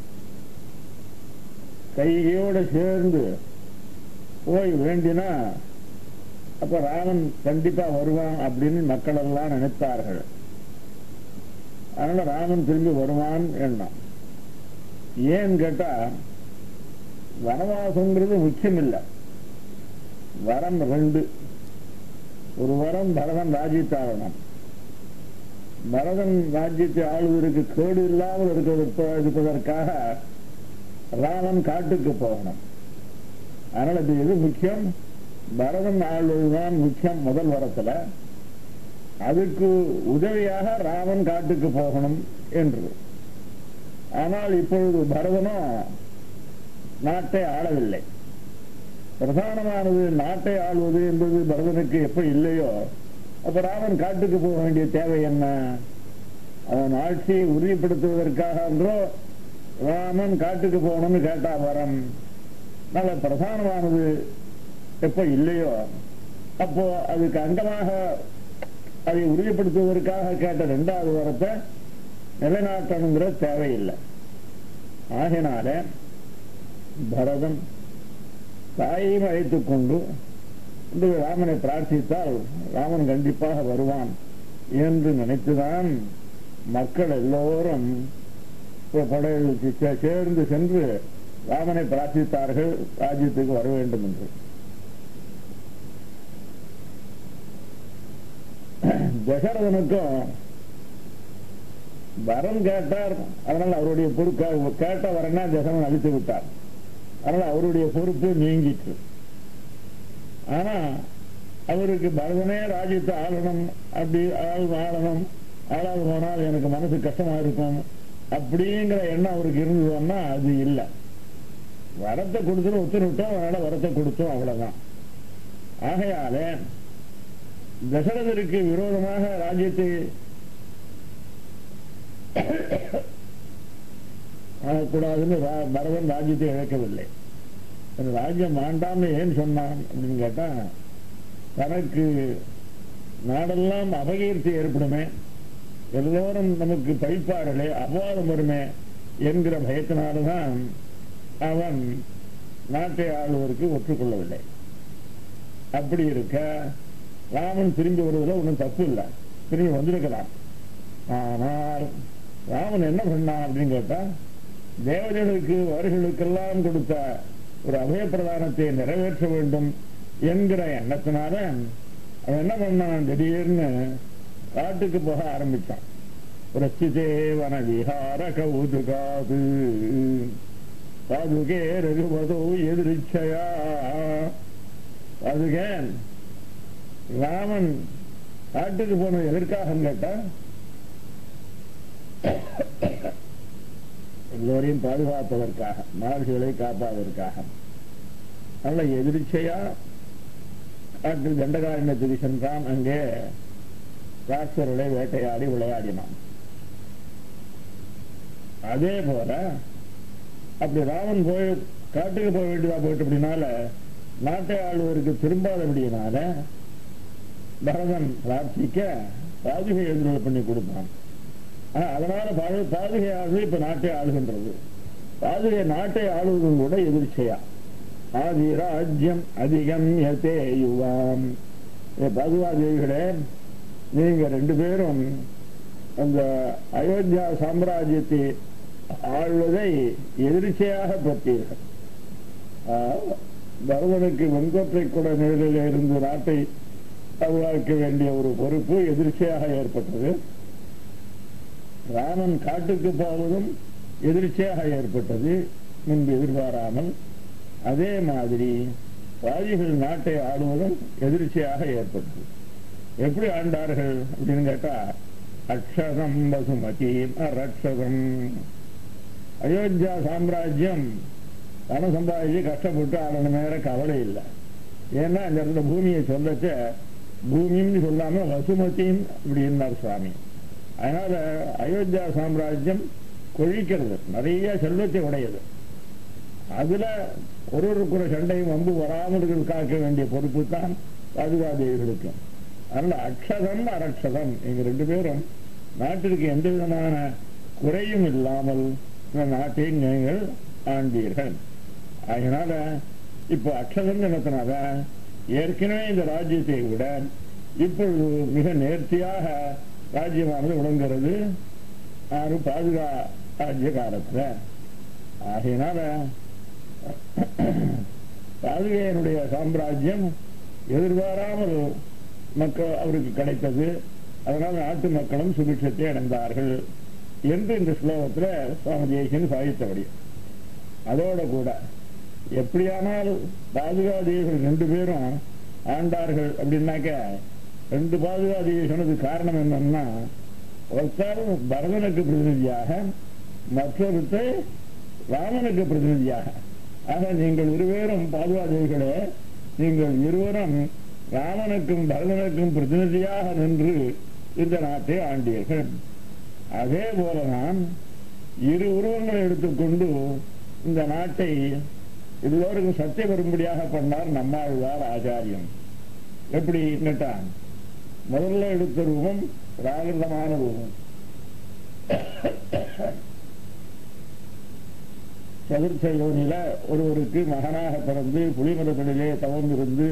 கையோட சேர்ந்து போய் வேண்டினா அப்ப ராமன் கண்டிப்பா வருவான் அப்படின்னு மக்கள் எல்லாம் நினைத்தார்கள் அதனால ராமன் திரும்பி வருவான் எண்ணம் ஏன்னு கேட்டா வனவாசங்கிறது முக்கியம் இல்லை வரம் ரெண்டு ஒரு வரம் பரதன் ராஜ்யத்தாளனம் பரதன் ராஜ்யத்தை ஆளுவதற்கு கேடு இல்லாமல் இருக்க இருப்பதற்காக ராமன் காட்டுக்கு போகணும் அதனால இது எது முக்கியம் பரதன் ஆளுவதுதான் முக்கியம் முதல் வரத்துல அதுக்கு உதவியாக ராமன் காட்டுக்கு போகணும் என்று ஆனால் இப்பொழுது பரதனும் நாட்டை ஆளவில்லை பிரதானமானது நாட்டை ஆள்வது என்பது பரதனுக்கு எப்ப இல்லையோ அப்ப ராமன் காட்டுக்கு போக வேண்டிய தேவை என்ன அவன் ஆட்சியை உறுதிப்படுத்துவதற்காக என்றோ ராமன் காட்டுக்கு போகணும்னு கேட்டா வரம் நல்ல பிரதானமானது எப்ப இல்லையோ அப்போ அதுக்கு அங்கமாக அதை உறுதிப்படுத்துவதற்காக கேட்ட ரெண்டாவது வரத்தை நிலைநாட்டணுங்கிற தேவையில்லை ஆகினால பரதன் தாயையும் அழைத்துக் கொண்டு இந்த ராமனை பிரார்த்தித்தால் ராமன் கண்டிப்பாக வருவான் என்று நினைத்துதான் மக்கள் எல்லோரும் படைகளுக்கு சேர்ந்து சென்று ராமனை பிரார்த்தித்தார்கள் ராஜ்யத்துக்கு வர வேண்டும் என்று தசரதனுக்கும் வரம் கேட்டார் அதனால் அவருடைய பொறுப்பு கேட்ட வரனா தசரன் அழித்து விட்டார் அதனால் அவருடைய பொறுப்பு நீங்கிற்று ஆனா அவருக்கு பரதனே ராஜ்யத்தை ஆளணும் அப்படி ஆள் ஆளணும் ஆளாது போனால் எனக்கு மனசு கஷ்டமா இருக்கும் அப்படிங்கிற எண்ணம் அவருக்கு இருந்ததுன்னா அது இல்லை வரத்தை கொடுத்துட்டு உத்தரவிட்டோம் அதனால வரத்தை கொடுத்தோம் அவ்வளவுதான் ஆகையால தசரதருக்கு விரோதமாக ராஜ்யத்தை ஆகக்கூடாதுன்னு பரதன் ராஜ்யத்தை இழக்கவில்லை ராஜ்யம் வேண்டாம்னு ஏன் சொன்னான் அப்படின்னு கேட்டா தனக்கு நாடெல்லாம் அபகீர்த்தி ஏற்படுமே எல்லோரும் நமக்கு பழிப்பார்களே அபவாதம் வருமே என்கிற பயத்தினால்தான் அவன் நாட்டை ஆளுவதற்கு ஒற்றுக்கொள்ளவில்லை அப்படி இருக்க ராமன் திரும்பி வருவதில் ஒன்றும் தப்பு இல்லை திரும்பி வந்திருக்கிறான் ஆனால் ராமன் என்ன பண்ணான் அப்படின்னு கேட்டா தேவதைகளுக்கு அவர்களுக்கெல்லாம் கொடுத்த ஒரு அபயப்பிரதானத்தை நிறைவேற்ற வேண்டும் என்கிற எண்ணத்தினால அவன் என்ன பண்ணான் திடீர்னு காட்டுக்கு போக ஆரம்பிச்சான் பிரச்சிதே வன விஹார கௌதுகாது பாதுகே ரகுபதோ எதிர்ச்சயா பாதுகே ராமன் காட்டுக்கு போனது எதற்காக கேட்டா எல்லோரையும் பாதுகாப்பதற்காக மாடுகளை காப்பாதற்காக நல்ல எதிர்ச்சையா காட்டில் தண்டகாரண்யத்துக்கு சென்றான் அங்கே ராட்சர்களை வேட்டையாடி விளையாடினான் அதே போல அப்படி ராமன் போய் காட்டுக்கு போக வேண்டியதா போயிட்டு அப்படின்னால நாட்டை ஆளுவருக்கு திரும்பாதபடியினால பரதன் பிரார்த்திக்க பாதுகை எதிர்வு பண்ணி கொடுத்தான் ஆனா, அதனால பாது- பாதுகை ஆளுது இப்ப நாட்டை ஆளுகின்றது பாதுகை நாட்டை ஆளுவதும் கூட எதிர்ச்சையா ஆதி ராஜ்யம் அதிகம் யதே யுவாம் ஏ பாதுகாதேவிகளே நீங்க ரெண்டு பேரும் அந்த அயோத்தியா சாம்ராஜ்யத்தை ஆள்வதை எதிர்ச்சையாக பெற்றீர்கள் ஆஹ், பரதனுக்கு வெண்கொற்றை கூட நிழலில் இருந்து நாட்டை பாதுகாக்க வேண்டிய ஒரு பொறுப்பு எதிர்ச்சையாக ஏற்பட்டது ராமன் காட்டுக்கு போவதும் எதிர்ச்சையாக ஏற்பட்டது முன்பு எதிர்பாராமல் அதே மாதிரி பாதிகள் நாட்டை ஆளுவதும் எதிர்ச்சியாக ஏற்பட்டது எப்படி ஆண்டார்கள் அப்படின்னு கேட்டா அக்ஷதம் வசுமதீம் அரக்ஷதம் அயோத்தியா சாம்ராஜ்யம் பணம் சம்பாதிச்சு கஷ்டப்பட்டு ஆளணும் மேல கவலை இல்லை ஏன்னா அந்த இடத்துல பூமியை சொல்லச்ச பூமின்னு சொல்லாம வசுமதியும் அப்படின்னார் சுவாமி அதனால அயோத்தியா சாம்ராஜ்யம் கொழிக்கிறது நிறைய செல்வத்தை உடையது அதுல ஒருவருக்கு ஒரு சண்டையும் வம்பு வராமல் காக்க வேண்டிய பொறுப்பு தான் பாதுகாதேவிகளுக்கு அதனால அக்ஷதம் அரக்ஷதம் எங்க ரெண்டு பேரும் நாட்டிற்கு எந்த விதமான குறையும் இல்லாமல் இந்த நாட்டை நீங்கள் ஆண்டீர்கள் அதனால இப்போ அக்ஷதம் என்னத்தினால ஏற்கனவே இந்த ராஜ்யத்தை விட இப்பொழுது மிக நேர்த்தியாக ராஜ்யமானது விளங்குகிறது ஆறு பாதுகா ராஜ்ய காலத்துல ஆகையினால பாதுகையனுடைய சாம்ராஜ்யம் எதிர்பாராமல் மக்கள் அவருக்கு கிடைத்தது அதனால் நாட்டு மக்களும் சுபிட்சத்தை அடைந்தார்கள் என்று இந்த ஸ்லோகத்துல சுவாமி தேசியன் சாதித்தபடி அதோட கூட எப்படியானால் பாதுகாதேவிகள் ரெண்டு பேரும் ஆண்டார்கள் அப்படின்னாக்க ரெண்டு பாதுகாதேவி சொன்னது காரணம் என்னன்னா ஒருத்தர் பரதனுக்கு பிரதிநிதியாக மற்றொருத்தர் ராமனுக்கு பிரதிநிதியாக ஆக நீங்கள் இருவரும் பாதுகாதேவிகளே நீங்கள் இருவரும் ராமனுக்கும் பரதனுக்கும் பிரதிநிதியாக நின்று இந்த நாட்டை ஆண்டீர்கள் அதே போல நான் இரு உருவங்களை எடுத்துக்கொண்டு இந்த நாட்டை எல்லோருக்கும் சத்திய வரும்படியாக பண்ணார் நம்மாழ்வார் ஆச்சாரியம் எப்படி கேட்டான் முதல்ல எடுத்த ரூபம் பிராகிருதமான ரூபம் சதுர்த்த யோனில ஒருவருக்கு மகனாக பிறந்து புலிமரத்திலே தவம் இருந்து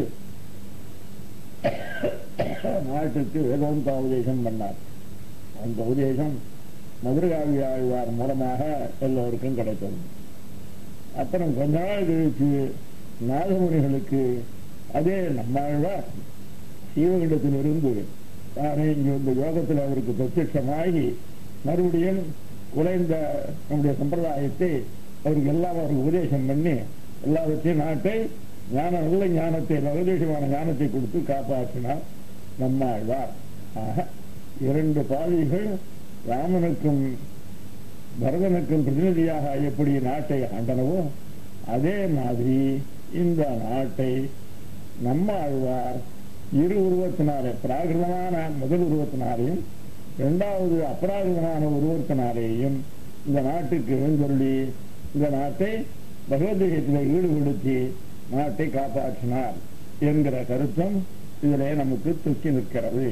நாட்டுக்கு வேதாந்த உபதேசம் பண்ணார் அந்த உபதேசம் மதுரகாவி ஆழ்வார் மூலமாக எல்லோருக்கும் கிடைத்தது அப்புறம் கொஞ்ச நாள் கழிச்சு நாகமுனிகளுக்கு அதே நம்மாழ்வார் சீவகண்டத்திலிருந்து தானே இங்கு இந்த யோகத்தில் அவருக்கு பிரத்யட்சமாகி மறுபடியும் குறைந்த நம்முடைய சம்பிரதாயத்தை அவருக்கு எல்லாம் அவருக்கு உபதேசம் பண்ணி எல்லாவற்றையும் நாட்டை ஞான நல்ல ஞானத்தை நவதேசமான ஞானத்தை கொடுத்து காப்பாற்றினார் நம்மாழ்வார் ஆக இரண்டு பாதிகள் ராமனுக்கும் பரதனுக்கும் பிரதிநிதியாக எப்படி நாட்டை ஆண்டனவோ அதே மாதிரி இந்த நாட்டை நம்ம ஆழ்வார் இரு உருவத்தினாலே பிராகிருதமான முதல் உருவத்தினாலேயும் இரண்டாவது அபராகிருதமான உருவத்தினாலேயும் இந்த நாட்டுக்கு எழுந்தருளி இந்த நாட்டை பகவத்கீதையில் ஈடுபடுத்தி நாட்டை காப்பாற்றினார் என்கிற கருத்தம் இதிலே நமக்கு துக்கி நிற்கிறது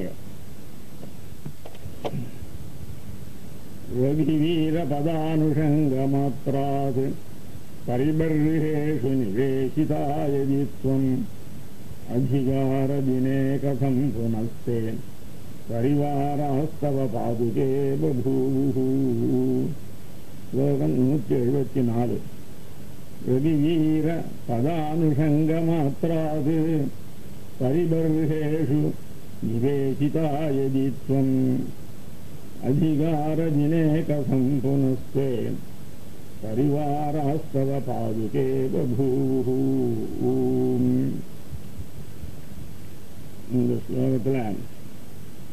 ரவிவீரபதானுஷங்கமாத்ராது परिबर्हेषु निवेशिता यदि त्वम् अधिकारदिने कथं पुनस्ते परिवारास्तव पादुके बभूवुः ஸ்லோகம் நூற்றி எழுபத்தி நாலு ரவிவீர பதானுஷங்கமாத்ராது பரிபர்ஹேஷு நிவேசிதா யதி त्वम् अधिकारदिने कथं पुनस्ते परिवारास्तव पादुके बभूः இந்த ஸ்லோகத்தில்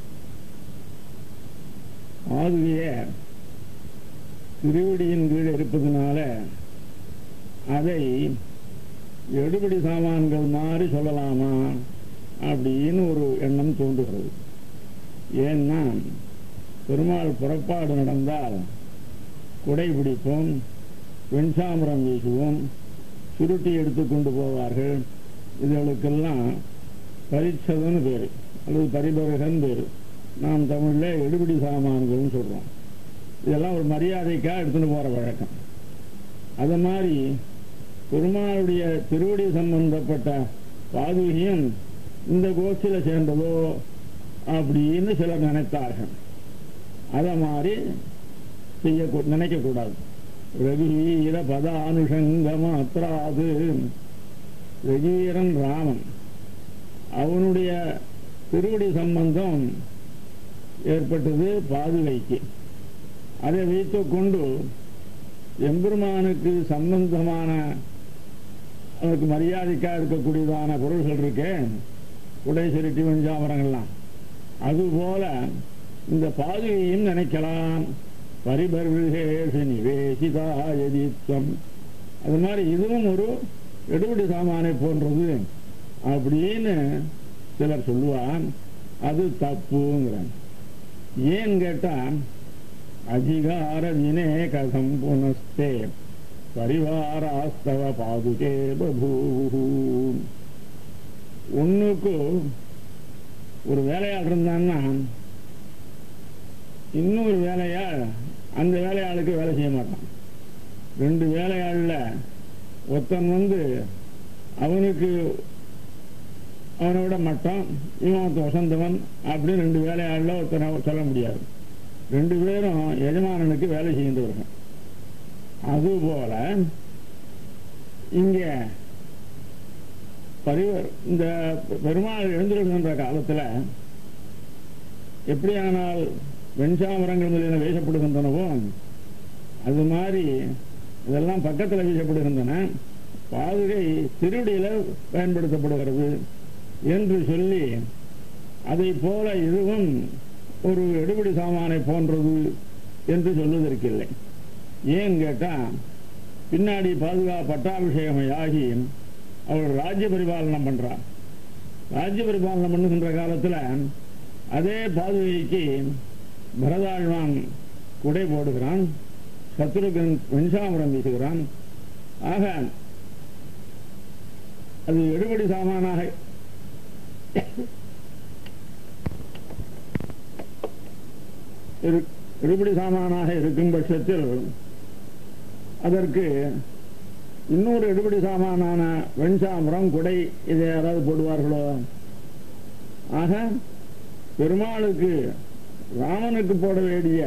பாதுகைய திருவடியின் கீழ் இருப்பதனால அதை எடுபடி சாமான்கள் மாதிரி சொல்லலாமா அப்படின்னு ஒரு எண்ணம் தோன்றுகிறது ஏன்னா பெருமாள் புறப்பாடு நடந்தால் குடை பிடிப்போம் வெண்சாமரம் வீசுவோம் சுருட்டி எடுத்து கொண்டு போவார்கள் இதுகளுக்கெல்லாம் பரிச்சதன்னு பேர் அல்லது பரிபரகன் பேர் நாம் தமிழில் எடுபிடி சாமான்கள்னு சொல்கிறோம் இதெல்லாம் ஒரு மரியாதைக்காக எடுத்துன்னு போகிற வழக்கம் அது மாதிரி பெருமாளுடைய திருவடி சம்பந்தப்பட்ட பாதுகையும் இந்த கோஷ்டியில் சேர்ந்ததோ அப்படின்னு சிலர் நினைத்தார்கள் அதை மாதிரி செய்ய நினைக்கக்கூடாது ரகுவீர பத அனுஷங்க மாத்திராது ரகுவீரன் ராமன் அவனுடைய திருவடி சம்பந்தம் ஏற்பட்டது பாதுகைக்கு அதை வைத்துக் கொண்டு எம்பெருமானுக்கு சம்பந்தமான அவனுக்கு மரியாதைக்காக இருக்கக்கூடியதான பொருள்கள் இருக்கே உடை சுருட்டி வெஞ்சாமரங்கள்லாம் அதுபோல இந்த பாதுகையும் நினைக்கலாம் பரிபர்விசேஷ நிவேசிதாயதித்வம் அது மாதிரி இதுவும் ஒரு எடுபடி சாமானை போன்றது அப்படின்னு சிலர் சொல்லுவான் அது தப்புங்கிறான் ஏன் கேட்டா அதிகார வினே கதம் புனஸ்தே பரிவாராஸ்தவ பாதுகே பபூ ஒண்ணுக்கு ஒரு வேலையாள் இருந்தான்னா இன்னொரு வேலையாள் அந்த வேலையாளுக்கு வேலை செய்ய மாட்டான் ரெண்டு வேலையாள்ல ஒருத்தன் வந்து அவனுக்கு அவனோட மட்டம் இவன் ஒருத்தன் வசந்தவன் அப்படின்னு ரெண்டு வேலையாள்ல ஒருத்தனை சொல்ல முடியாது ரெண்டு பேரும் எஜமானனுக்கு வேலை செய்கின்றவர்கள் அதுபோல இங்க பரிவர் இந்த பெருமாள் எழுந்திருக்கின்ற காலத்துல எப்படியானால் வெண்சாமரங்கள் முதலியன வீசப்படுகின்றனவோ அது மாதிரி இதெல்லாம் பக்கத்தில் வீசப்படுகின்றன பாதுகை திருடியில பயன்படுத்தப்படுகிறது என்று சொல்லி அதை போல இதுவும் ஒரு எடுபடி சாமானை போன்றது என்று சொல்வதற்கில்லை ஏன் கேட்டா பின்னாடி பாதுகா பட்டாபிஷேகம் ஆகி அவள் ராஜ்ய பரிபாலனம் பண்றார் ராஜ்ய பரிபாலனம் பண்ணுகின்ற காலத்துல அதே பாதுகைக்கு பரதாழ்வான் குடை போடுகிறான் சத்ருகன் வெண்சாமரம் வீசுகிறான் ஆக அது எடுபடி சாமானாக எடுபடி சாமானாக இருக்கும் பட்சத்தில் அதற்கு இன்னொரு எடுபடி சாமானான வெண்சாமரம் குடை இதை யாராவது போடுவார்களோ ஆக பெருமாளுக்கு ராமனுக்கு போட வேண்டிய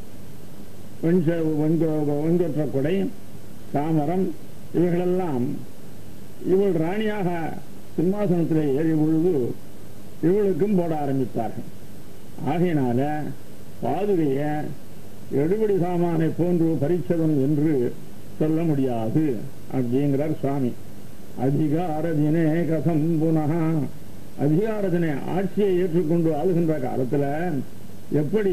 வெண்ச வெண்கொற்ற கொடை தாமரம் இவைகளெல்லாம் இவள் ராணியாக சிம்மாசனத்தில் ஏறிய பொழுது இவளுக்கும் போட ஆரம்பித்தார்கள் ஆகையினால பாதுகைய எடுபடி சாமானை போன்று பரிச்சதம் என்று சொல்ல முடியாது அப்படிங்கிறார் சுவாமி அதிகாரதினே கதம் புனக அதிகாரத்தினை ஆட்சியை ஏற்றுக்கொண்டு ஆளுகின்ற காலத்துல எப்படி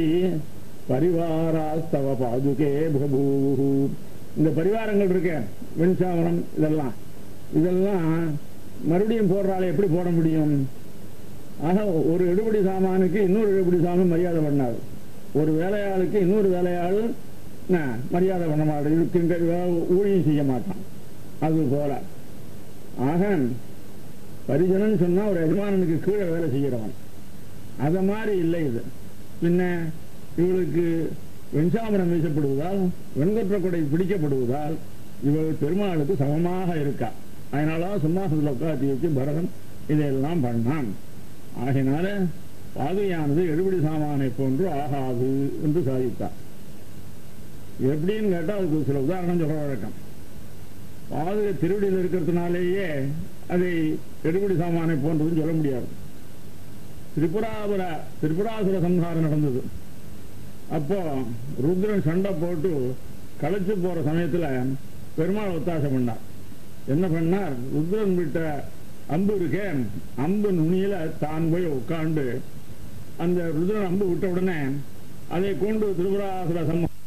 பரிவாராஸ்தவ பாதுகே பிரபூ இந்த பரிவாரங்கள் இருக்க வெண்சாமரம் இதெல்லாம் இதெல்லாம் மறுபடியும் போடுறாள் எப்படி போட முடியும் ஆக ஒரு எடுபடி சாமானுக்கு இன்னொரு எடுபடி சாமான் மரியாதை பண்ணாது ஒரு வேலையாளுக்கு இன்னொரு வேலையாள் மரியாதை பண்ண மாட்டான் இருக்கின்ற ஊழியம் செய்ய மாட்டான் அது போல ஆக பரிஜனன் சொன்னா ஒரு எஜமானனுக்கு கீழே வேலை செய்கிறவன் அத மாதிரி இல்லை இது பின்ன இவளுக்கு வெண்சாமரம் வீசப்படுவதால் வெண்கொற்ற கொடை பிடிக்கப்படுவதால் இவள் பெருமாளுக்கு சமமாக இருக்கா அதனாலதான் சிம்மாசனத்தில் உட்காத்தி வச்சு பரதன் இதையெல்லாம் பண்ணான் ஆகினால பாதுகையானது எடுபடி சாமானை போன்று ஆகாது என்று சாதித்தார் எப்படின்னு கேட்டா அதுக்கு சில உதாரணம் சொல்ற வழக்கம் பாதுகை திருவடியில் இருக்கிறதுனாலேயே அதை எடுபடி சாமானை போன்றதுன்னு சொல்ல முடியாது திரிபுராபுர திரிபுராசுர சம்ஹாரம் நடந்தது அப்போ ருத்ரன் சண்டை போட்டு களைச்சு போற சமயத்துல பெருமாள் ஒத்தாசை பண்ணார் என்ன பண்ணார் ருத்ரன் விட்ட அம்பு இருக்கே அம்பு நுனியில தான் போய் உட்காந்து அந்த ருத்ரன் அம்பு விட்ட உடனே அதை கொண்டு திரிபுராசுர சம்ஹாரம்